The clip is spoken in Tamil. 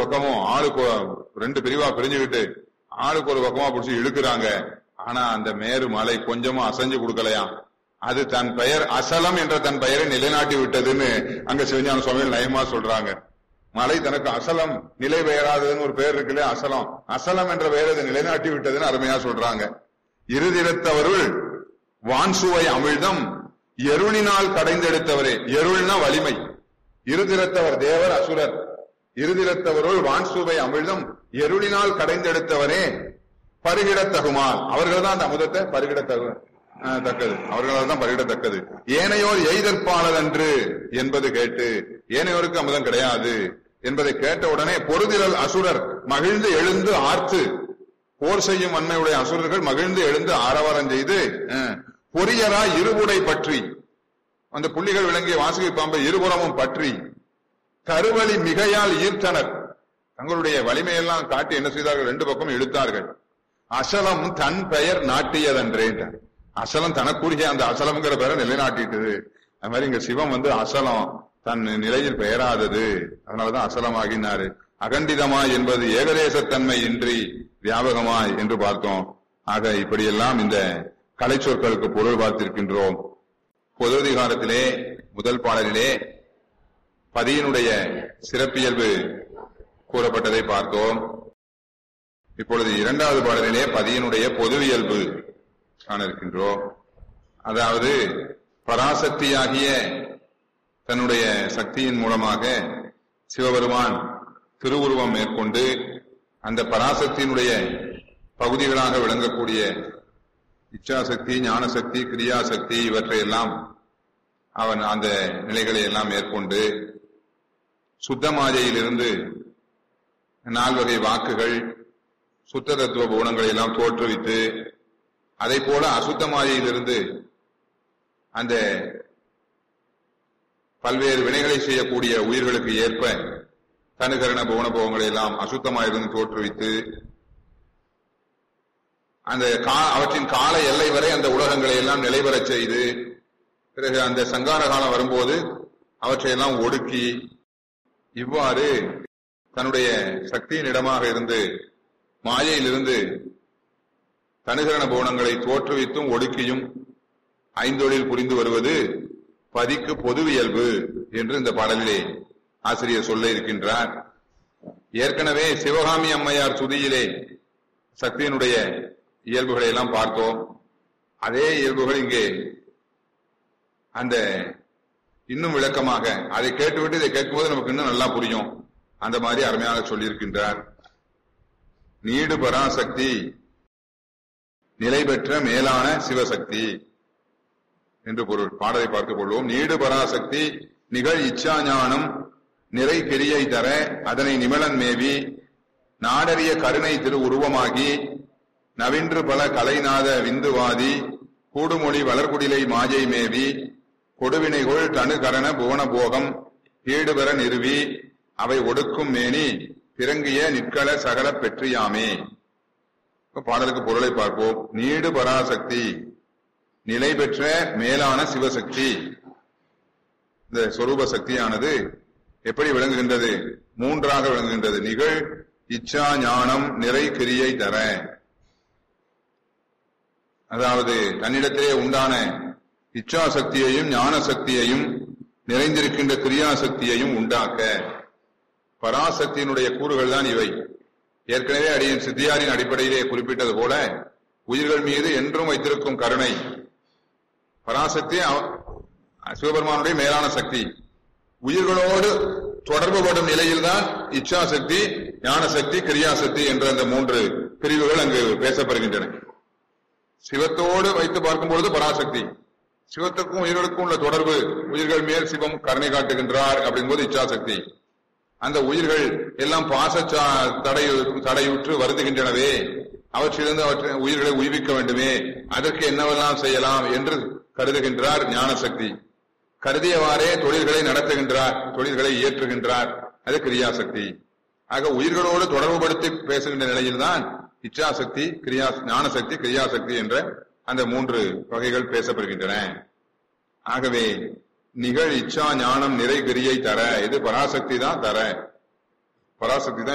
பக்கமும் ஆளுக்கு ஒரு- ரெண்டு பிரிவா பிரிஞ்சுக்கிட்டு ஆளுக்கு ஒரு பக்கமா பிடிச்சி இழுக்கிறாங்க ஆனா அந்த மேரு மலை கொஞ்சமும் அசைஞ்சு கொடுக்கலையாம் அது தன் பெயர் அசலம் என்ற தன் பெயரை நிலைநாட்டி விட்டதுன்னு அங்க சிவஞான சுவாமிகள் நயமா சொல்றாங்க மலை தனக்கு அசலம் நிலை பெயராததுன்னு ஒரு பெயர் இருக்குல்ல அசலம் அசலம் என்ற பெயரை அது நிலைநாட்டி விட்டதுன்னு அருமையா சொல்றாங்க இருதிரத்தவருள் வான்சுவை அமிழ்தம் எருளினால் கடைந்தெடுத்தவரே எருள்னா வலிமை இருதிரத்தவர் தேவர் அசுரர் இருதிரத்தவருள் வான்சுவை அமிழ்தம் எருளினால் கடைந்தெடுத்தவரே பருகிடத்தகுமால் அவர்கள் தான் அந்த அமுதத்தை பருகிடத்தகு அஹ், தக்கது அவர்களால் தான் பருகிடத்தக்கது ஏனையோர் எய்தற்பாளர் அன்று என்பது கேட்டு ஏனையோருக்கு அமுதம் கிடையாது என்பதை கேட்ட உடனே பொருதிரல் அசுரர் மகிழ்ந்து எழுந்து ஆர்த்து போர் செய்யும் அண்மையுடைய அசுரர்கள் மகிழ்ந்து எழுந்து ஆரவாரம் செய்து அஹ், பொரியரா இருபுடை பற்றி அந்த புள்ளிகள் விளங்கிய வாசுகி பாம்பை இருபுறமும் பற்றி கருவழி மிகையால் ஈர்த்தனர் தங்களுடைய வலிமையெல்லாம் காட்டி என்ன செய்தார்கள் ரெண்டு பக்கம் இழுத்தார்கள் அசலம் தன் பெயர் நாட்டியதன்றேன் அசலம் தனக்குரிய அந்த அசலம்ங்கிற பெயரை நிலைநாட்டிட்டது அது மாதிரி இங்க சிவம் வந்து அசலம் தன் நிலையில் பெயராதது அதனாலதான் அசலமாகினாரு அகண்டிதமாய் என்பது ஏகதேசத்தன்மை இன்றி வியாபகமாய் என்று பார்த்தோம் ஆக இப்படியெல்லாம் இந்த கலை சொற்களுக்கு பொருள் பார்த்திருக்கின்றோம் பொதுதிகாரத்திலே முதல் பாடலிலே பதியினுடைய சிறப்பியல்பு கூறப்பட்டதை பார்த்தோம் இப்பொழுது இரண்டாவது பாடலிலே பதியினுடைய பொதுவியல்பு காண இருக்கின்றோம் அதாவது பராசக்தியாகிய தன்னுடைய சக்தியின் மூலமாக சிவபெருமான் திருவுருவம் மேற்கொண்டு அந்த பராசக்தியினுடைய பகுதிகளாக விளங்கக்கூடிய இச்சாசக்தி ஞானசக்தி கிரியாசக்தி இவற்றையெல்லாம் அவன் அந்த நிலைகளை எல்லாம் மேற்கொண்டு சுத்த மாயையிலிருந்து நால்வகை வாக்குகள் சுத்த தத்துவ குணங்களை எல்லாம் தோற்றுவித்து அதை போல அசுத்த மாயையிலிருந்து அந்த பல்வேறு வினைகளை செய்யக்கூடிய உயிர்களுக்கு ஏற்ப தனுகரண புவனபோகங்களை எல்லாம் அசுத்தமாயிருந்து தோற்றுவித்து அந்த கா- அவற்றின் கால எல்லை வரை அந்த உலகங்களை எல்லாம் நிலைபெறச் செய்து பிறகு அந்த சங்கார காலம் வரும்போது அவற்றையெல்லாம் ஒடுக்கி இவ்வாறு தன்னுடைய சக்தியின் இடமாக இருந்து மாயையிலிருந்து தனுகரண புவனங்களை தோற்றுவித்தும் ஒடுக்கியும் ஐந்தொழில் புரிந்து வருவது பதிக்கு பொதுவியல்பு என்று இந்த பாடலிலே ஆசிரியர் சொல்ல இருக்கின்றார் ஏற்கனவே சிவகாமி அம்மையார் சுதியிலே சக்தியினுடைய இயல்புகளை எல்லாம் பார்த்தோம் அதே இயல்புகள் இங்கே அந்த இன்னும் விளக்கமாக அதை கேட்டுவிட்டு இதை கேட்கும்போது நமக்கு இன்னும் நல்லா புரியும் அந்த மாதிரி அருமையாக சொல்லியிருக்கின்றார் நீடு பராசக்தி நிலை பெற்ற மேலான சிவசக்தி என்று பொருள் பாடலை பார்த்துக் கொள்வோம் நீடு பராசக்தி நிகழ் இச்சா ஞானம் நிறை கிரியை தர அதனை நிமலன் மேவி நாடறிய கருணை திரு உருவமாகி நவின்று பல கலைநாத விந்துவாதி கூடுமொழி வளர்குடிலை மாஜை மேவி கொடுவினைகொள் தனுகரண புவன போகம் ஈடுபெற நிறுவி அவை ஒடுக்கும் மேனி பிறங்கிய நிற்கள சகல பெற்றியாமே இப்ப பாடலுக்கு பொருளை பார்ப்போம் நீடு பராசக்தி நிலை பெற்ற மேலான சிவசக்தி இந்த சொரூப சக்தியானது எப்படி விளங்குகின்றது மூன்றாக விளங்குகின்றது நிகழ் இச்சா ஞானம் நிறை கிரியை தர அதாவது தன்னிடத்திலே உண்டான இச்சா சக்தியையும் ஞான சக்தியையும் நிறைந்திருக்கின்ற கிரியா சக்தியையும் உண்டாக்க பராசக்தியினுடைய கூறுகள் தான் இவை ஏற்கனவே அடியின் சித்தியாரின் அடிப்படையிலே குறிப்பிட்டது போல உயிர்கள் மீது என்றும் வைத்திருக்கும் கருணை பராசக்தி அவ- சிவபெருமானுடைய மேலான சக்தி உயிர்களோடு தொடர்புபடும் நிலையில்தான் இச்சா சக்தி ஞான சக்தி கிரியாசக்தி என்ற அந்த மூன்று பிரிவுகள் அங்கு பேசப்படுகின்றன சிவத்தோடு வைத்து பார்க்கும்பொழுது பராசக்தி சிவத்துக்கும் உயிர்களுக்கும் உள்ள தொடர்பு உயிர்கள் மேல் சிவம் கருணை காட்டுகின்றார் அப்படிங்கும்போது இச்சாசக்தி அந்த உயிர்கள் எல்லாம் பாச தடை தடையுற்று வருந்துகின்றனவே அவற்றிலிருந்து அவற்றை உயிர்களை உய்விக்க வேண்டுமே அதற்கு என்னவெல்லாம் செய்யலாம் என்று கருதுகின்றார் ஞானசக்தி கருதியவாறே தொழில்களை நடத்துகின்றார் தொழில்களை இயற்றுகின்றார் அது கிரியாசக்தி ஆக உயிர்களோடு தொடர்புபடுத்தி பேசுகின்ற நிலையில்தான் இச்சாசக்தி கிரியா ஞானசக்தி கிரியாசக்தி என்ற அந்த மூன்று வகைகள் பேசப்படுகின்றன ஆகவே நிகழ் இச்சா ஞானம் நிறை கிரியை தர இது பராசக்தி தான் தர பராசக்தி தான்